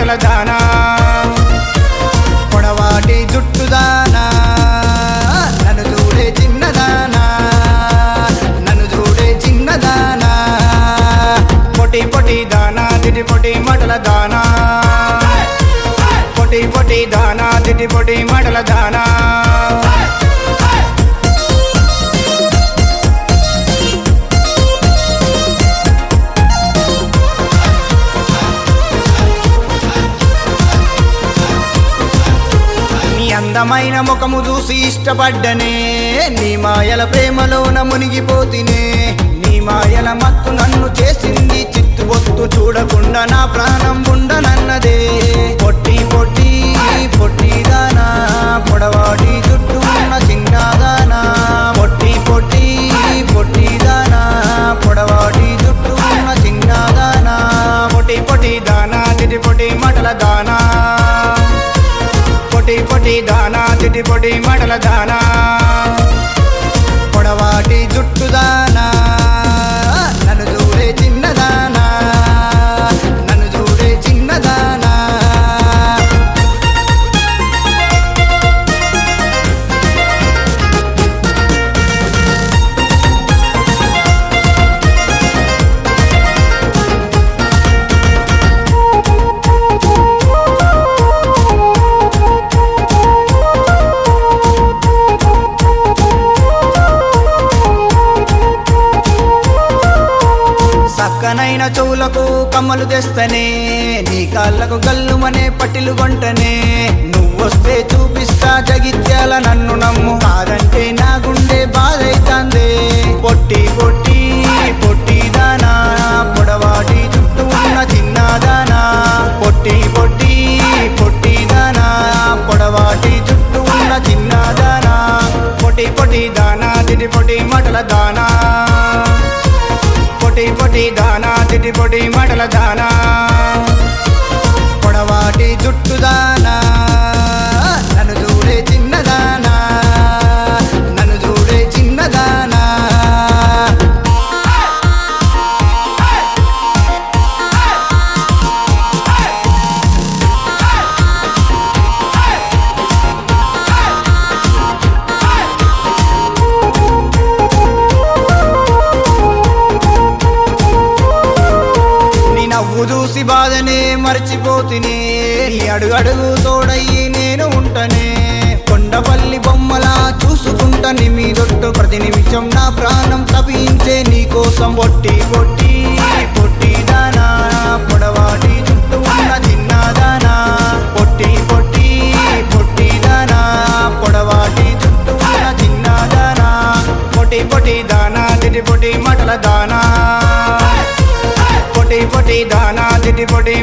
మటల దానా పొడవాటి జుట్టు దానా నన్ను చూడే చిన్నదానా నన్ను చూడే చిన్నదానా పొటి పొటి దానా తిటి పొటి మటల దానా పొటి పొటి దానా తిటి పొటి మటల దానా నీ అందమైన ముఖము చూసి ఇష్టపడ్డనే నీ మాయల ప్రేమలోన మునిగిపోతినే నీ మాయల మత్తు నన్ను చేసింది చిత్తుబొత్తు చూడకుండా నా ప్రాణం ఉండనన్నదే పొట్టి పొట్టి పొట్టి దానా పొడవాటి జుట్టు ఉన్న చిన్నదానా పొట్టి పొట్టి పొట్టి దానా పొడవాటి జుట్టు ఉన్న చిన్నదానా పొట్టి పొట్టి దానా తిటి పొట్టి మటల దానా పొటి పొటి దానా చిటి పొటి మటల దానా పొడవాటి జుట్టు దానా నన్ను చూడే చిన్నదానా నన్ను చూడే చిన్నదానా సక్కనైన చెవులకు కమ్మలు తెస్తనే నీ కాళ్ళకు గల్లుమనే పట్టిలు కొంటనే నువ్వొస్తే చూపిస్తా జగిత్యాల నన్ను నమ్ము కాదంటే నా గుండె బాధైతాందే పొట్టి పొట్టి పొట్టి దానా పొడవాటి చుట్టూ ఉన్న చిన్నదానా పొట్టి పొట్టి పొట్టి దానా పొడవాటి చుట్టూ ఉన్న చిన్నదానా పొట్టి పొట్టి దానా తిటి పొట్టి మటల దానా పొటి పొటి దానా తిటి పొటి మటల దానా పొడవాటి జుట్టు దానా నన్ను చూడే చిన్నదానా నన్ను చూడే చిన్నదానా నీ నవ్వు చూసి బాధనే మర్చిపోతినే నీ అడుగు అడుగు తోడయ్యి నేను ఉంటనే కొండపల్లి బొమ్మలా చూసుకుంటా నీ మీదొట్టు ప్రతి నిమిషం నా ప్రాణం తపించే నీ కోసం పొట్టి పొట్టి పొట్టి దానా పొడవాటి చుట్టూ ఉన్న చిన్నదానా పొట్టి పొట్టి పొట్టి దానా పొడవాటి చుట్టూ ఉన్న చిన్నదానా పొట్టి పొట్టి దానా తిటి పొట్టి మటల దానా పొటి పొటి దానా తిటి పొటి